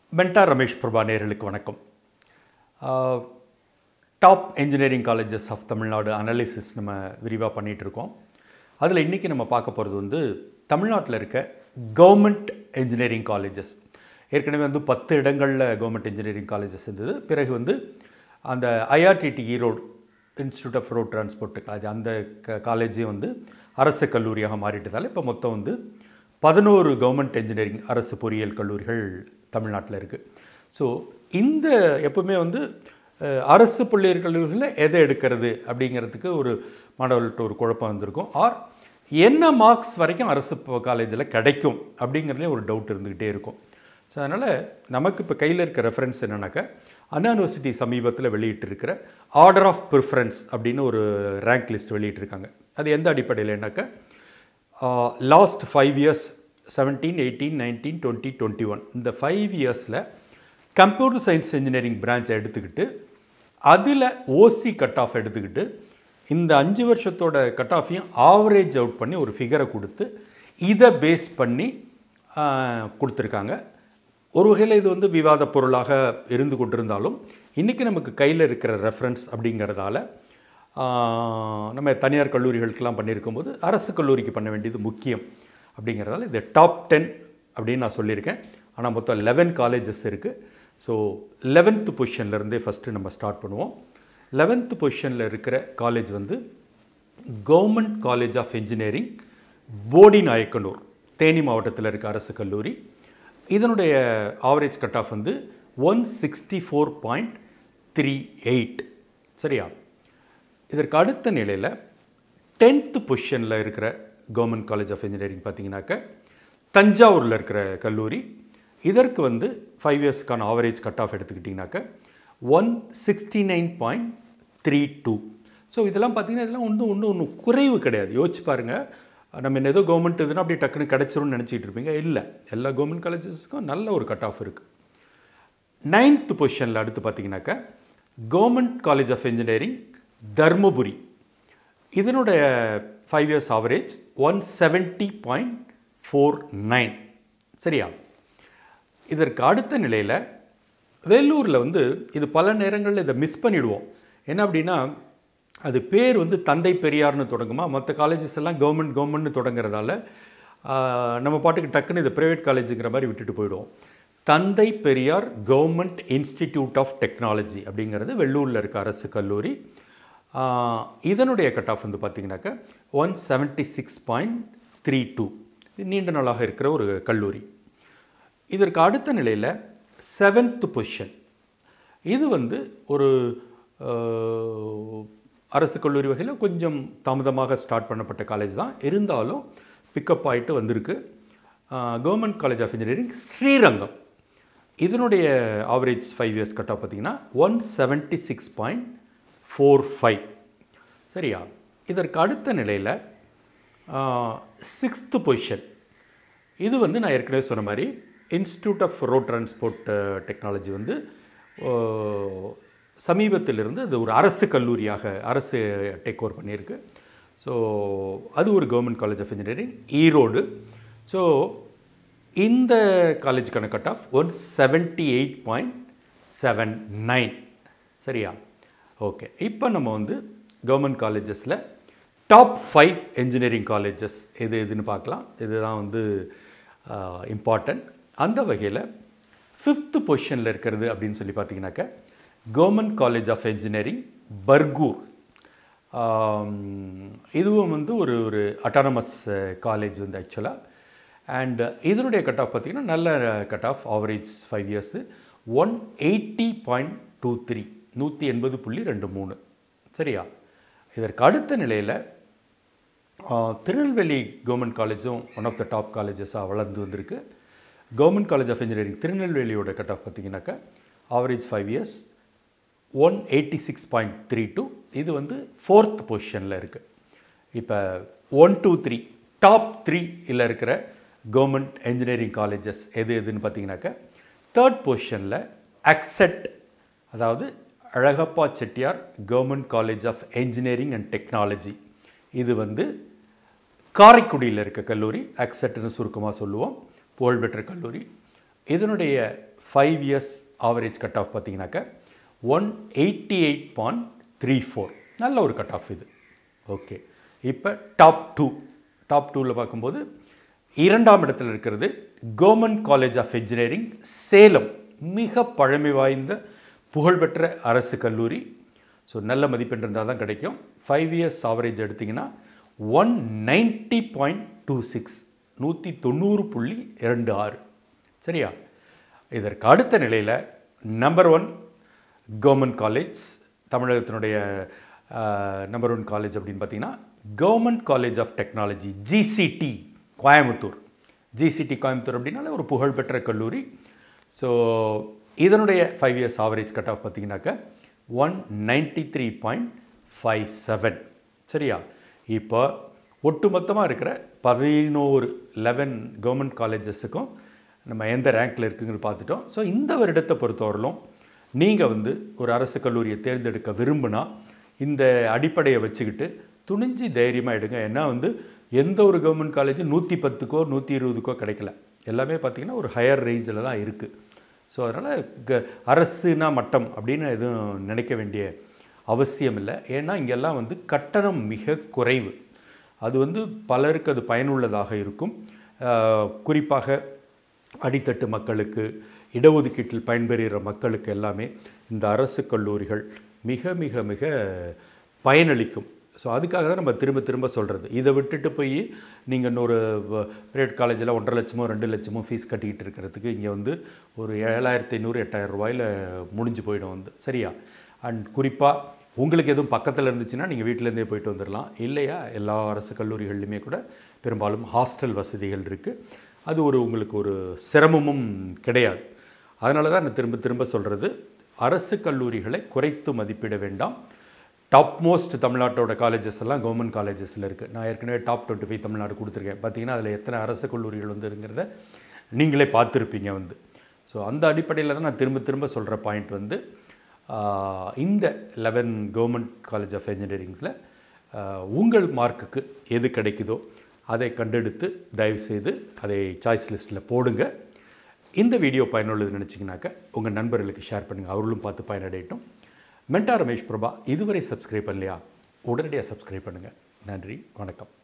மென்டா ரமேஷ் பிரபா நேயர்களுக்கு வணக்கம் top engineering colleges of Tamil Nadu analysis நம்ம விரிவாக பண்ணிகிட்டு இருக்கோம் அதில் இன்றைக்கி நம்ம பார்க்க போகிறது வந்து தமிழ்நாட்டில் இருக்க கவர்மெண்ட் இன்ஜினியரிங் காலேஜஸ் ஏற்கனவே வந்து பத்து இடங்களில் கவர்மெண்ட் இன்ஜினியரிங் காலேஜஸ் இருந்தது பிறகு வந்து அந்த IRTT Erode institute of road transport technology அந்த க காலேஜையும் வந்து அரசு கல்லூரியாக மாறிட்டதால் இப்போ மொத்தம் வந்து பதினோரு கவர்மெண்ட் இன்ஜினியரிங் அரசு பொறியியல் கல்லூரிகள் தமிழ்நாட்டில் இருக்குது ஸோ இந்த எப்பவுமே வந்து அஹ், அரசு பொறியியல் கல்லூரிகளில் எதை எடுக்கிறது அப்படிங்கிறதுக்கு ஒரு மாணவர்கள்ட்ட ஒரு குழப்பம் வந்திருக்கும் ஆர் என்ன மார்க்ஸ் வரைக்கும் அரசு காலேஜில் கிடைக்கும் அப்படிங்கிறதுலேயும் ஒரு டவுட் இருந்துக்கிட்டே இருக்கும் ஸோ அதனால் நமக்கு இப்போ கையில் இருக்க ரெஃபரன்ஸ் என்னன்னாக்கா அண்ணா யூனிவர்சிட்டி சமீபத்தில் வெளியிட்டிருக்கிற ஆர்டர் ஆஃப் ப்ரிஃபரன்ஸ் அப்படின்னு ஒரு ரேங்க் லிஸ்ட் வெளியிட்டிருக்காங்க அது எந்த அடிப்படையில்னாக்கா last five years seventeen eighteen nineteen twenty twenty one இந்த ஃபைவ் இயர்ஸில் கம்ப்யூட்டர் சயின்ஸ் இன்ஜினியரிங் பிரான்ச்சை எடுத்துக்கிட்டு அதில் ஓசி கட் ஆஃப் எடுத்துக்கிட்டு இந்த அஞ்சு வருஷத்தோட கட் ஆஃபையும் ஆவரேஜ் அவுட் பண்ணி ஒரு ஃபிகரை கொடுத்து இதை பேஸ் பண்ணி ஆஹ், கொடுத்துருக்காங்க ஒரு வகையில் இது வந்து விவாத பொருளாக இருந்து கொண்டிருந்தாலும் இன்றைக்கி நமக்கு கையில் இருக்கிற ரெஃபரன்ஸ் அப்படிங்கிறதால ஆஹ், நம்ம தனியார் கல்லூரிகளுக்கெல்லாம் பண்ணியிருக்கும்போது அரசு கல்லூரிக்கு பண்ண வேண்டியது முக்கியம் அப்படிங்கிறதால இது டாப் டென் அப்படின்னு நான் சொல்லியிருக்கேன் ஆனால் மொத்தம் லெவன் காலேஜஸ் இருக்குது ஸோ லெவன்த்து பொசிஷன்லேருந்தே ஃபஸ்ட்டு நம்ம ஸ்டார்ட் பண்ணுவோம் லெவன்த்து பொசிஷனில் இருக்கிற காலேஜ் வந்து government college of engineering Bodi Nayakkanur Theni மாவட்டத்தில் இருக்க அரசு கல்லூரி இதனுடைய ஆவரேஜ் கட் ஆஃப் வந்து one sixty four point three eight சரியா இதற்கு அடுத்த நிலையில் டென்த்து பொசிஷனில் இருக்கிற கவர்மெண்ட் காலேஜ் ஆஃப் இன்ஜினியரிங் பார்த்தீங்கன்னாக்க தஞ்சாவூரில் இருக்கிற கல்லூரி இதற்கு வந்து ஃபைவ் இயர்ஸ்க்கான ஆவரேஜ் கட் ஆஃப் எடுத்துக்கிட்டிங்கனாக்க one sixty nine point three two so இதெல்லாம் பார்த்தீங்கன்னா இதெல்லாம் ஒன்றும் ஒன்றும் ஒன்றும் குறைவு கிடையாது யோசிச்சு பாருங்கள் நம்ம என்ன ஏதோ கவர்மெண்ட் இதுன்னா அப்படியே டக்குன்னு கிடச்சிரும்னு நினச்சிட்டு இருப்பீங்க இல்லை எல்லா கவர்மெண்ட் காலேஜஸ்க்கும் நல்ல ஒரு கட் ஆஃப் இருக்குது நைன்த் பொசிஷனில் அடுத்து பார்த்தீங்கன்னாக்கா government college of engineering Dharmapuri இதனுடைய five years average one seventy point four nine சரியா இதற்கு அடுத்த நிலையில் வேலூரில் வந்து இது பல நேரங்களில் இதை மிஸ் பண்ணிடுவோம் என்ன அப்படின்னா அது பேர் வந்து தந்தை பெரியார்னு தொடங்குமா மற்ற காலேஜஸ் எல்லாம் கவர்மெண்ட் கவர்மெண்ட்னு தொடங்குறதால ஆஹ், நம்ம பாட்டுக்கு டக்குன்னு இது ப்ரைவேட் காலேஜுங்கிற மாதிரி விட்டுட்டு போயிடுவோம் Thanthai Periyar government institute of technology அப்படிங்கிறது வெள்ளூரில் இருக்க அரசு கல்லூரி ஆஹ், இதனுடைய கட் ஆஃப் வந்து பார்த்தீங்கன்னாக்கா one seventy six point three two நீண்ட நாளாக இருக்கிற ஒரு கல்லூரி இதற்கு அடுத்த நிலையில் செவன்த் பொசிஷன் இது வந்து ஒரு அஹ், அரசு கல்லூரி வகையில் கொஞ்சம் தாமதமாக ஸ்டார்ட் பண்ணப்பட்ட காலேஜ் தான் இருந்தாலும் பிக்கப் ஆகிட்டு வந்திருக்கு government college of engineering Srirangam இதனுடைய average five years cut off பார்த்தீங்கன்னா one seventy six point four five சரியா இதற்கு அடுத்த நிலையில் சிக்ஸ்த்து பொசிஷன் இது வந்து நான் ஏற்கனவே சொன்ன மாதிரி institute of road transport technology வந்து அஹ், சமீபத்திலிருந்து அது ஒரு அரசு கல்லூரியாக அரசு டேக் ஓவர் பண்ணியிருக்கு ஸோ அது ஒரு government college of engineering Erode so இந்த காலேஜுக்கான cut off one seventy eight point seven nine சரியா ஓகே இப்போ நம்ம வந்து கவர்மெண்ட் காலேஜஸில் டாப் ஃபைவ் இன்ஜினியரிங் காலேஜஸ் எது எதுன்னு பார்க்கலாம் இதுதான் வந்து இம்பார்ட்டன்ட் அந்த வகையில் ஃபிஃப்த்து பொசிஷனில் இருக்கிறது அப்படின்னு சொல்லி பார்த்தீங்கன்னாக்க government college of engineering Bargur ஆம், இதுவும் வந்து ஒரு ஒரு அட்டானமஸ் காலேஜ் வந்து ஆக்சுவலாக அண்ட் இதனுடைய கட் ஆஃப் பார்த்தீங்கன்னா நல்ல cut off average five years one eighty point two three நூற்றி எண்பது புள்ளி ரெண்டு மூணு சரியா இதற்கு அடுத்த நிலையில் திருநெல்வேலி கவர்மெண்ட் காலேஜும் ஒன் ஆஃப் த டாப் காலேஜஸாக வளர்ந்து வந்திருக்கு கவர்மெண்ட் காலேஜ் ஆஃப் இன்ஜினியரிங் திருநெல்வேலியோட கட் ஆஃப் பார்த்தீங்கன்னாக்கா average five years one eighty six point three two இது வந்து ஃபோர்த் பொசிஷனில் இருக்குது இப்போ one two three top three இதில் இருக்கிற கவர்மெண்ட் இன்ஜினியரிங் காலேஜஸ் எது எதுன்னு பார்த்தீங்கன்னாக்கா தேர்ட் பொசிஷனில் அக்செட் அதாவது Alagappa Chettiar government college of engineering and technology இது வந்து காரைக்குடியில் இருக்க கல்லூரி அக்செட்னு சுருக்கமாக சொல்லுவோம் புகழ்பெற்ற கல்லூரி இதனுடைய five years average cut off பார்த்தீங்கன்னாக்கா one eighty eight point three four நல்ல ஒரு கட் ஆஃப் இது ஓகே இப்போ டாப் டூ டாப் டூவில் பார்க்கும்போது இரண்டாம் இடத்தில் இருக்கிறது government college of engineering Salem மிக பழமை வாய்ந்த புகழ்பெற்ற அரசு கல்லூரி ஸோ நல்ல மதிப்பெண் இருந்தால் தான் கிடைக்கும் ஃபைவ் இயர்ஸ் ஆவரேஜ் எடுத்திங்கன்னா one ninety point two six நூற்றி தொண்ணூறு புள்ளி இரண்டு ஆறு சரியா இதற்கு அடுத்த நிலையில் நம்பர் ஒன் கவர்மெண்ட் காலேஜ் தமிழகத்தினுடைய நம்பர் ஒன் காலேஜ் அப்படின்னு பார்த்தீங்கன்னா government college of technology GCT Coimbatore GCT Coimbatore அப்படின்னாலே ஒரு புகழ்பெற்ற கல்லூரி ஸோ இதனுடைய five years average cut off பார்த்தீங்கன்னாக்கா one ninety three point five seven சரியா இப்போ ஒட்டுமொத்தமாக இருக்கிற பதினோரு லெவன் கவர்மெண்ட் காலேஜஸுக்கும் நம்ம எந்த ரேங்க்கில் இருக்குங்கன்னு பார்த்துட்டோம் ஸோ இந்த வருடத்தை பொறுத்தவரையிலும் நீங்கள் வந்து ஒரு அரசு கல்லூரியை தேர்ந்தெடுக்க விரும்புனா இந்த அடிப்படையை வச்சுக்கிட்டு துணிஞ்சு தைரியமாக எடுங்க ஏன்னா வந்து எந்த ஒரு கவர்மெண்ட் காலேஜும் நூற்றி பத்துக்கோ நூற்றி இருபதுக்கோ கிடைக்கல எல்லாமே பார்த்திங்கன்னா ஒரு ஹையர் ரேஞ்சில் தான் இருக்குது ஸோ அதனால் க அரசுனா மட்டம் அப்படின்னு எதுவும் நினைக்க வேண்டிய அவசியம் இல்லை ஏன்னா இங்கெல்லாம் வந்து கட்டணம் மிக குறைவு அது வந்து பலருக்கு அது பயனுள்ளதாக இருக்கும் குறிப்பாக அடித்தட்டு மக்களுக்கு இடஒதுக்கீட்டில் பயன்பெறுகிற மக்களுக்கு எல்லாமே இந்த அரசு கல்லூரிகள் மிக மிக மிக பயனளிக்கும் ஸோ அதுக்காக தான் நம்ம திரும்ப திரும்ப சொல்கிறது இதை விட்டுட்டு போய் நீங்கள் இன்னொரு பிரைவேட் காலேஜில் ஒன்றரை லட்சமோ ரெண்டு லட்சமோ ஃபீஸ் கட்டிக்கிட்டு இருக்கிறதுக்கு இங்கே வந்து ஒரு ஏழாயிரத்தி ஐநூறு எட்டாயிரம் ரூபாயில் முடிஞ்சு போயிடும் வந்து சரியா அண்ட் குறிப்பாக உங்களுக்கு எதுவும் பக்கத்தில் இருந்துச்சுன்னா நீங்கள் வீட்டிலேருந்தே போயிட்டு வந்துடலாம் இல்லையா எல்லா அரசு கல்லூரிகள்லையுமே கூட பெரும்பாலும் ஹாஸ்டல் வசதிகள் இருக்குது அது ஒரு உங்களுக்கு ஒரு சிரமமும் கிடையாது அதனால தான் நான் திரும்ப திரும்ப சொல்கிறது அரசு கல்லூரிகளை குறைத்து மதிப்பிட வேண்டாம் டாப் மோஸ்ட் தமிழ்நாட்டோட காலேஜஸ் எல்லாம் கவர்மெண்ட் காலேஜஸில் இருக்குது நான் ஏற்கனவே டாப் டுவெண்ட்டி ஃபைவ் தமிழ்நாடு கொடுத்துருக்கேன் பார்த்தீங்கன்னா அதில் எத்தனை அரசு கல்லூரிகள் வந்துருங்கிறத நீங்களே பார்த்துருப்பீங்க வந்து ஸோ அந்த அடிப்படையில் தான் நான் திரும்ப திரும்ப சொல்கிற பாயிண்ட் வந்து இந்த லெவன் கவர்மெண்ட் காலேஜ் ஆஃப் இன்ஜினியரிங்ஸில் உங்கள் மார்க்குக்கு எது கிடைக்குதோ அதை கண்டெடுத்து தயவுசெய்து அதை சாய்ஸ் லிஸ்ட்டில் போடுங்க இந்த வீடியோ பயனுள்ளது நினச்சிங்கனாக்க உங்கள் நண்பர்களுக்கு ஷேர் பண்ணுங்கள் அவர்களும் பார்த்து பயனடையட்டும் மென்டா ரமேஷ் பிரபா இதுவரை சப்ஸ்கிரைப் பண்ணலையா உடனடியாக சப்ஸ்கிரைப் பண்ணுங்கள் நன்றி வணக்கம்